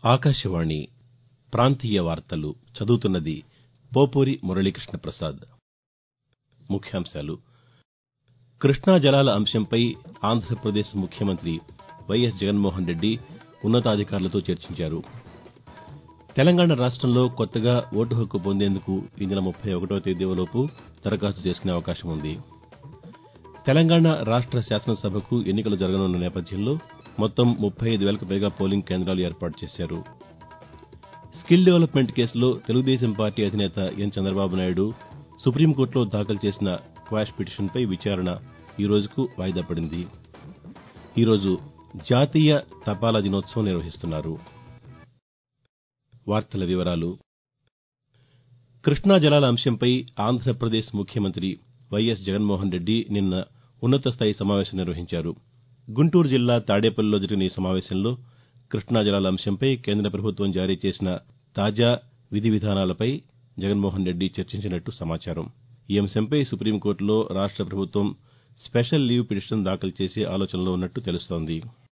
ఆకాశవాణి ప్రాంతీయ వార్తలు చదువుతున్నది పోపూరి మురళీకృష్ణ ప్రసాద్ ముఖ్యాంశాలు కృష్ణా జలాల అంశంపై ఆంధ్రప్రదేశ్ ముఖ్యమంత్రి వైఎస్ జగన్మోహన్ రెడ్డి ఉన్నతాధికారులతో చర్చించారు తెలంగాణ రాష్టంలో కొత్తగా ఓటు హక్కు పొందేందుకు ఈ నెల ముప్పై ఒకటో తేదీలోపు దరఖాస్తు చేసుకునే అవకాశం ఉంది తెలంగాణ రాష్ట శాసనసభకు ఎన్నికలు జరగనున్న నేపథ్యంలో మొత్తం ముప్పై ఐదు వేలకు పైగా పోలింగ్ కేంద్రాలు ఏర్పాటు చేశారు స్కిల్ డెవలప్మెంట్ కేసులో తెలుగుదేశం పార్టీ అధినేత ఎన్ చంద్రబాబు నాయుడు సుప్రీంకోర్టులో దాఖలు చేసిన క్వాష్ పిటిషన్పై విచారణ ఈ రోజుకు వాయిదా పడింది ఈ రోజు జాతీయ తపాలా దినోత్సవం నిర్వహిస్తున్నారు కృష్ణా జలాల అంశంపై ఆంధ్రప్రదేశ్ ముఖ్యమంత్రి వైఎస్ జగన్మోహన్ రెడ్డి నిన్న ఉన్నతస్థాయి సమావేశం నిర్వహించారు గుంటూరు జిల్లా తాడేపల్లిలో జరిగిన ఈ సమావేశంలో కృష్ణా జలాల అంశంపై కేంద్ర ప్రభుత్వం జారీ చేసిన తాజా విధి విధానాలపై జగన్మోహన్ రెడ్డి చర్చించినట్టు సమాచారం ఈ అంశంపై సుప్రీంకోర్టులో రాష్ట ప్రభుత్వం స్పెషల్ లీవ్ పిటిషన్ దాఖలు చేసే ఆలోచనలో ఉన్నట్టు తెలుస్తోంది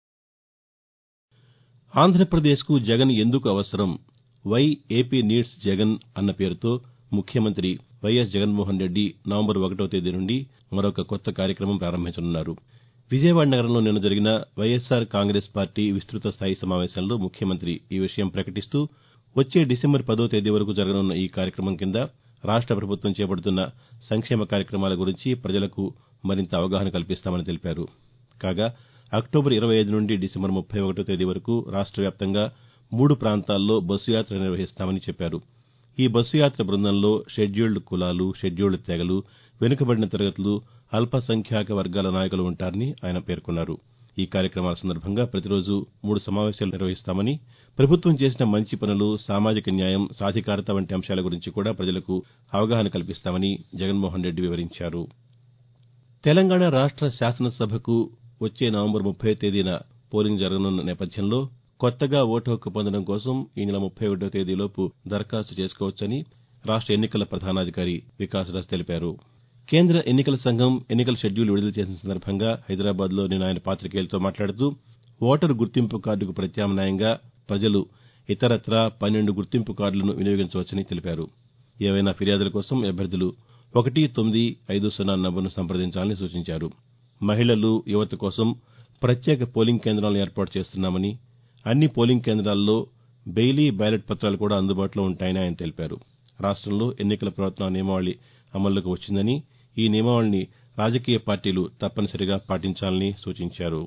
ఆంధ్రప్రదేశ్కు జగన్ ఎందుకు అవసరం వై ఏపీ నీడ్స్ జగన్ అన్న పేరుతో ముఖ్యమంత్రి వైఎస్ జగన్మోహన్ రెడ్డి నవంబర్ ఒకటో తేదీ నుండి మరొక కొత్త కార్యక్రమం ప్రారంభించనున్నారు విజయవాడ నగరంలో నిన్న జరిగిన వైఎస్సార్ కాంగ్రెస్ పార్టీ విస్తృత స్థాయి సమావేశంలో ముఖ్యమంత్రి ఈ విషయం ప్రకటిస్తూ వచ్చే డిసెంబర్ పదో తేదీ వరకు జరగనున్న ఈ కార్యక్రమం కింద రాష్ట ప్రభుత్వం చేపడుతున్న సంక్షేమ కార్యక్రమాల గురించి ప్రజలకు మరింత అవగాహన కల్పిస్తామని తెలిపారు కాగా అక్టోబర్ ఇరవై ఐదు నుండి డిసెంబర్ ముప్పై ఒకటో తేదీ వరకు రాష్ట వ్యాప్తంగా మూడు ప్రాంతాల్లో బస్సు యాత్ర నిర్వహిస్తామని చెప్పారు ఈ బస్సు యాత్ర బృందంలో షెడ్యూల్డ్ కులాలు షెడ్యూల్డ్ తెగలు వెనుకబడిన తరగతులు అల్పసంఖ్యాక వర్గాల నాయకులు ఉంటారని ఆయన పేర్కొన్నారు ఈ కార్యక్రమాల సందర్భంగా ప్రతిరోజు మూడు సమావేశాలు నిర్వహిస్తామని ప్రభుత్వం చేసిన మంచి పనులు సామాజిక న్యాయం సాధికారత వంటి అంశాల గురించి కూడా ప్రజలకు అవగాహన కల్పిస్తామని జగన్మోహన్ రెడ్డి వివరించారు తెలంగాణ రాష్ట శాసనసభకు వచ్చే నవంబర్ ముప్పై తేదీన పోలింగ్ జరగనున్న నేపథ్యంలో కొత్తగా ఓటు హక్కు పొందడం కోసం ఈ నెల ముప్పై ఒకటో తేదీలోపు దరఖాస్తు చేసుకోవచ్చని రాష్ట ఎన్నికల ప్రధానాధికారి వికాసరాజ్ తెలిపారు కేంద్ర ఎన్నికల సంఘం ఎన్నికల షెడ్యూల్ విడుదల చేసిన సందర్భంగా హైదరాబాద్లో నిన్న ఆయన పాతికేయులతో మాట్లాడుతూ ఓటరు గుర్తింపు కార్డుకు ప్రత్యామ్నాయంగా ప్రజలు ఇతరత్రా పన్నెండు గుర్తింపు కార్డులను వినియోగించవచ్చని తెలిపారు ఏవైనా ఫిర్యాదుల కోసం అభ్యర్థులు ఒకటి తొమ్మిది ఐదు సున్నా నంబర్ను సంప్రదించాలని సూచించారు మహిళలు యువత కోసం ప్రత్యేక పోలింగ్ కేంద్రాలను ఏర్పాటు చేస్తున్నామని అన్ని పోలింగ్ కేంద్రాల్లో బెయిలీ బ్యాలెట్ పత్రాలు కూడా అందుబాటులో ఉంటాయని ఆయన తెలిపారు రాష్టంలో ఎన్నికల ప్రవర్తన నియమావళి అమల్లోకి వచ్చిందని ఈ నియమావళిని రాజకీయ పార్టీలు తప్పనిసరిగా పాటించాలని సూచించారు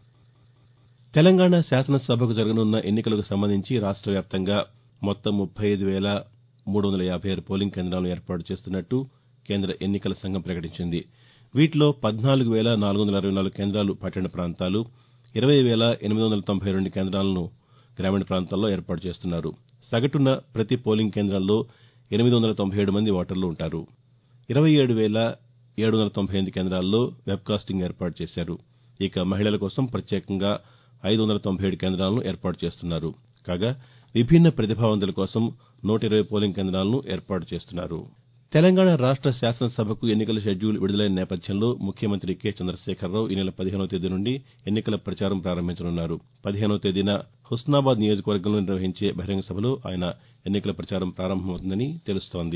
తెలంగాణ శాసనసభకు జరగనున్న ఎన్నికలకు సంబంధించి రాష్ట వ్యాప్తంగా మొత్తం ముప్పై ఐదు వేల మూడు వందల యాభై ఆరు పోలింగ్ కేంద్రాలను ఏర్పాటు చేస్తున్నట్టు కేంద్ర ఎన్నికల సంఘం ప్రకటించింది వీటిలో పద్నాలుగు వేల నాలుగు వందల అరవై నాలుగు కేంద్రాలు పట్టణ ప్రాంతాలు ఇరవై వేల ఎనిమిది వందల తొంభై రెండు కేంద్రాలను గ్రామీణ ప్రాంతాల్లో ఏర్పాటు చేస్తున్నారు సగటున ప్రతి పోలింగ్ కేంద్రంలో ఎనిమిది వందల తొంభై ఏడు మంది ఓటర్లు ఉంటారు ఇరవై ఏడు వేల ఏడు వందల తొంభై ఎనిమిది కేంద్రాల్లో వెబ్కాస్టింగ్ ఏర్పాటు చేశారు ఇక మహిళల కోసం ప్రత్యేకంగా ఐదు వందల తొంభై ఏడు కేంద్రాలను ఏర్పాటు చేస్తున్నారు కాగా విభిన్న ప్రతిభావంతుల కోసం నూట ఇరవై పోలింగ్ కేంద్రాలను ఏర్పాటు చేస్తున్నారు తెలంగాణ రాష్ట శాసనసభకు ఎన్నికల షెడ్యూల్ విడుదలైన నేపథ్యంలో ముఖ్యమంత్రి కె చంద్రశేఖరరావు ఈ నెల పదిహేనో తేదీ నుండి ఎన్నికల ప్రచారం ప్రారంభించనున్నారు పదిహేనో తేదీన హుస్నాబాద్ నియోజకవర్గంలో నిర్వహించే బహిరంగ సభలో ఆయన ఎన్నికల ప్రచారం ప్రారంభమవుతుందని తెలుస్తోంది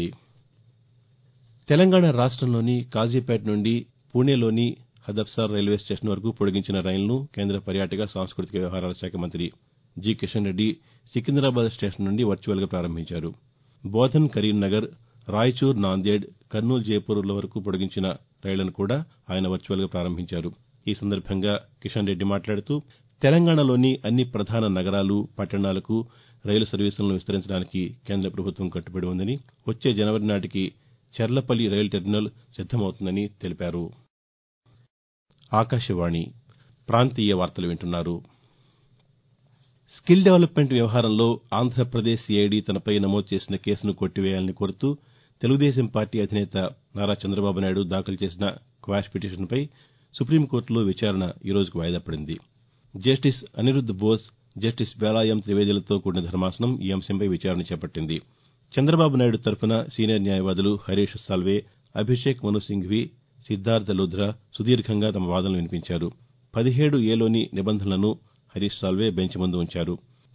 తెలంగాణ రాష్టంలోని కాజీపేట నుండి పూణేలోని హదఫ్సార్ రైల్వే స్టేషన్ వరకు పొడిగించిన రైలును కేంద్ర పర్యాటక సాంస్కృతిక వ్యవహారాల శాఖ మంత్రి జి కిషన్ రెడ్డి సికింద్రాబాద్ స్టేషన్ నుండి వర్చువల్గా ప్రారంభించారు బోధన్ కరీంనగర్ రాయచూర్ నాందేడ్ కర్నూలు జైపూర్ల వరకు పొడిగించిన రైళ్లను కూడా ఆయన వర్చువల్గా ప్రారంభించారు ఈ సందర్భంగా కిషన్ రెడ్డి మాట్లాడుతూ తెలంగాణలోని అన్ని ప్రధాన నగరాలు పట్టణాలకు రైలు సర్వీసులను విస్తరించడానికి కేంద్ర ప్రభుత్వం కట్టుబడి ఉందని వచ్చే జనవరి నాటికి చెర్లపల్లి రైలు టెర్మినల్ సిద్దమవుతుందని తెలిపారు ఆకాశవాణి ప్రాంతీయ వార్తలు వింటున్నారు స్కిల్ డెవలప్మెంట్ వ్యవహారంలో ఆంధ్రప్రదేశ్ ఏఐడీ తనపై నమోదు చేసిన కేసును కొట్టివేయాలని కోరుతూ తెలుగుదేశం పార్టీ అధినేత నారా చంద్రబాబు నాయుడు దాఖలు చేసిన క్వాష్ పిటిషన్పై సుప్రీంకోర్టులో విచారణ ఈ రోజుకు వాయిదా పడింది జస్టిస్ అనిరుద్ బోస్ జస్టిస్ బేలాయం త్రివేదులతో కూడిన ధర్మాసనం ఈ అంశంపై విచారణ చేపట్టింది చంద్రబాబు నాయుడు తరఫున సీనియర్ న్యాయవాదులు హరీష్ సాల్వే అభిషేక్ మను సింఘ్వీ సిద్దార్థ లుధ్రా సుదీర్ఘంగా తమ వాదనలు వినిపించారు పదిహేడు ఏలోని నిబంధనలను హరీష్ సాల్వే బెంచ్ ముందు ఉంచారు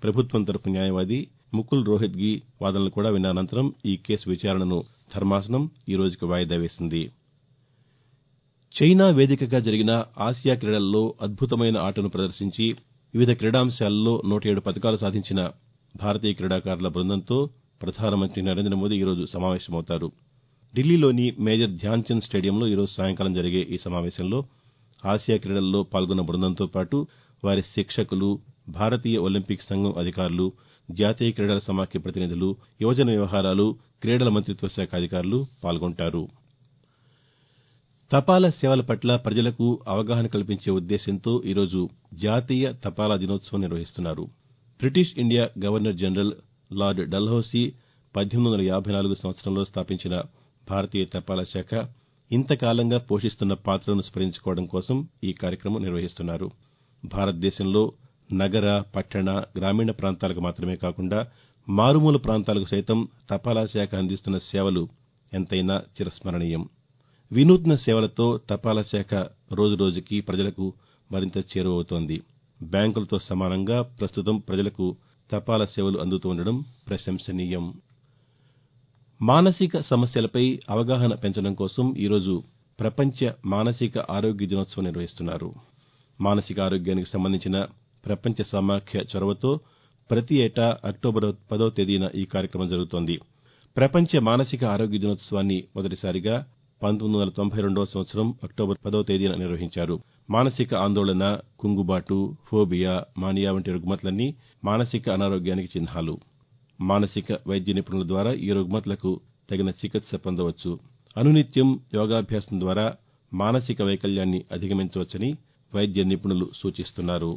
ప్రభుత్వం తరపు న్యాయవాది ముకుల్ రోహత్గి వాదనలు కూడా విన్న అనంతరం ఈ కేసు విచారణను ధర్మాసనం ఈ రోజుకి వాయిదా వేసింది చైనా వేదికగా జరిగిన ఆసియా క్రీడల్లో అద్భుతమైన ఆటను ప్రదర్శించి వివిధ క్రీడాంశాల్లో నూట ఏడు పతకాలు సాధించిన భారతీయ క్రీడాకారుల బృందంతో ప్రధానమంత్రి నరేంద్ర మోదీ ఈరోజు సమావేశమవుతారు ఢిల్లీలోని మేజర్ ధ్యాన్చంద్ స్టేడియంలో ఈరోజు సాయంకాలం జరిగే ఈ సమావేశంలో ఆసియా క్రీడల్లో పాల్గొన్న బృందంతో పాటు వారి శిక్షకులు భారతీయ ఒలింపిక్ సంఘం అధికారులు జాతీయ క్రీడల సమాఖ్య ప్రతినిధులు యువజన వ్యవహారాలు క్రీడల మంతిత్వ శాఖ అధికారులు పాల్గొంటారు తపాలా సేవల పట్ల ప్రజలకు అవగాహన కల్పించే ఉద్దేశ్యంతో ఈరోజు జాతీయ తపాలా దినోత్సవం నిర్వహిస్తున్నారు British India governor general lord Dalhousie పద్దెనిమిది వందల యాభై నాలుగు సంవత్సరంలో స్థాపించిన భారతీయ తపాలా శాఖ ఇంతకాలంగా పోషిస్తున్న పాత్రను స్మరించుకోవడం కోసం ఈ కార్యక్రమం నిర్వహిస్తున్నారు భారతదేశంలో నగర పట్టణ గ్రామీణ ప్రాంతాలకు మాత్రమే కాకుండా మారుమూల ప్రాంతాలకు సైతం తపాలా శాఖ అందిస్తున్న సేవలు ఎంతైనా చిరస్మరణీయం వినూత్న సేవలతో తపాలా శాఖ రోజురోజుకీ ప్రజలకు మరింత చేరువవుతోంది బ్యాంకులతో సమానంగా ప్రస్తుతం ప్రజలకు తపాలా సేవలు అందుతుండడం ప్రశంసనీయం మానసిక సమస్యలపై అవగాహన పెంచడం కోసం ఈరోజు ప్రపంచ మానసిక ఆరోగ్య దినోత్సవం నిర్వహిస్తున్నారు మానసిక ఆరోగ్యానికి సంబంధించిన ప్రపంచ సమాఖ్య చొరవతో ప్రతి ఏటా అక్టోబర్ పదో తేదీన ఈ కార్యక్రమం జరుగుతోంది ప్రపంచ మానసిక ఆరోగ్య దినోత్సవాన్ని మొదటిసారిగా పంతొమ్మిది వందల తొంభై రెండవ సంవత్సరం అక్టోబర్ పదో తేదీన నిర్వహించారు మానసిక ఆందోళన కుంగుబాటు ఫోబియా మానియా వంటి రుగ్మతలన్నీ మానసిక అనారోగ్యానికి చిహ్నాలు మానసిక వైద్య నిపుణుల ద్వారా ఈ రుగ్మతలకు తగిన చికిత్స పొందవచ్చు అనునిత్యం యోగాభ్యాసం ద్వారా మానసిక వైకల్యాన్ని అధిగమించవచ్చని వైద్య నిపుణులు సూచిస్తున్నారు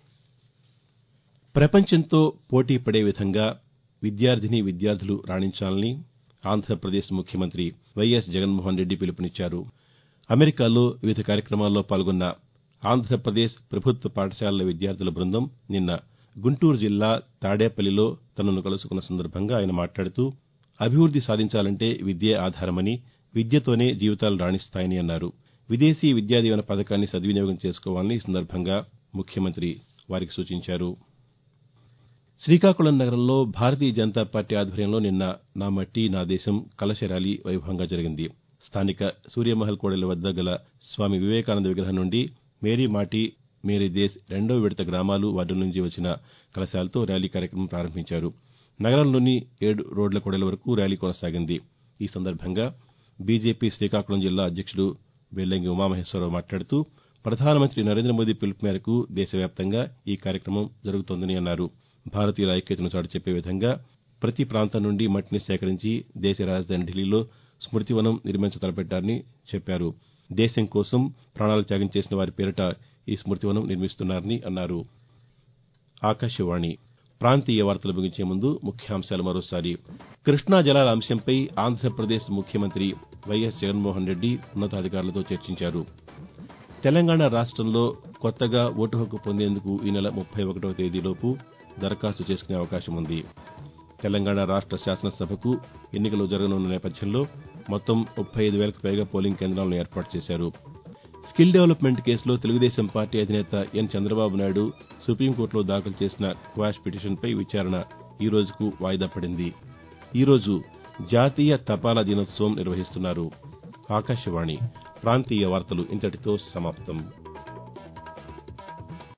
ప్రపంచంతో పోటీ పడే విధంగా విద్యార్థినీ విద్యార్థులు రాణించాలని ఆంధ్రప్రదేశ్ ముఖ్యమంత్రి వైఎస్ జగన్మోహన్ రెడ్డి పిలుపునిచ్చారు అమెరికాలో వివిధ కార్యక్రమాల్లో పాల్గొన్న ఆంధ్రప్రదేశ్ ప్రభుత్వ పాఠశాలల విద్యార్థుల బృందం నిన్న గుంటూరు జిల్లా తాడేపల్లిలో తనను కలుసుకున్న సందర్భంగా ఆయన మాట్లాడుతూ అభివృద్ది సాధించాలంటే విద్యే ఆధారమని విద్యతోనే జీవితాలు రాణిస్తాయని అన్నారు విదేశీ విద్యా దీవెన పథకాన్ని సద్వినియోగం చేసుకోవాలని ఈ సందర్భంగా ముఖ్యమంత్రి వారికి సూచించారు శ్రీకాకుళం నగరంలో భారతీయ జనతా పార్టీ ఆధ్వర్యంలో నిన్న నా మట్టి నా దేశం కలశ ర్యాలీ వైభవంగా జరిగింది స్థానిక సూర్యమహల్ కూడలి వద్ద గల స్వామి వివేకానంద విగ్రహం నుండి మేరీ మాటీ మేరీ దేశ్ రెండో విడత గ్రామాలు వార్డుల నుంచి వచ్చిన కలశాలతో ర్యాలీ కార్యక్రమం ప్రారంభించారు నగరంలోని ఏడు రోడ్ల కూడలి వరకు ర్యాలీ కొనసాగింది ఈ సందర్భంగా బీజేపీ శ్రీకాకుళం జిల్లా అధ్యక్షుడు బెల్లంగి ఉమామహేశ్వరరావు మాట్లాడుతూ ప్రధానమంత్రి నరేంద్ర మోదీ పిలుపు మేరకు దేశవ్యాప్తంగా ఈ కార్యక్రమం జరుగుతోందని అన్నారు భారతీయుల ఐక్యతను చాటి చెప్పే విధంగా ప్రతి ప్రాంతం నుండి మట్టిని సేకరించి దేశ రాజధాని ఢిల్లీలో స్మృతివనం నిర్మించ తలపెట్టారని చెప్పారు దేశం కోసం ప్రాణాలు త్యాగం చేసిన వారి పేరిట ఈ స్మృతివనం నిర్మిస్తున్నారని అన్నారు ఆకాశవాణి ప్రాంతీయ వార్తలు ముగించే ముందు ముఖ్యాంశాలు మరోసారి కృష్ణా జలాల అంశంపై ఆంధ్రప్రదేశ్ ముఖ్యమంత్రి వైఎస్ జగన్మోహన్ రెడ్డి ఉన్నతాధికారులతో చర్చించారు తెలంగాణ రాష్టంలో కొత్తగా ఓటు హక్కు పొందేందుకు ఈ నెల ముప్పై ఒకటవ తేదీలోపు దరఖాస్తు చేసుకునే అవకాశం ఉంది తెలంగాణ రాష్ట శాసనసభకు ఎన్నికలు జరగనున్న నేపథ్యంలో మొత్తం ముప్పై ఐదు వేలకు పైగా పోలింగ్ కేంద్రాలను ఏర్పాటు చేశారు స్కిల్ డెవలప్మెంట్ కేసులో తెలుగుదేశం పార్టీ అధినేత ఎన్ చంద్రబాబు నాయుడు సుప్రీంకోర్టులో దాఖలు చేసిన క్వాష్ పిటిషన్పై విచారణ ఈ రోజుకు వాయిదా పడింది ఈరోజు జాతీయ తపాలా దినోత్సవం నిర్వహిస్తున్నారు ఆకాశవాణి ప్రాంతీయ వార్తలు ఇంతటితో సమాప్తం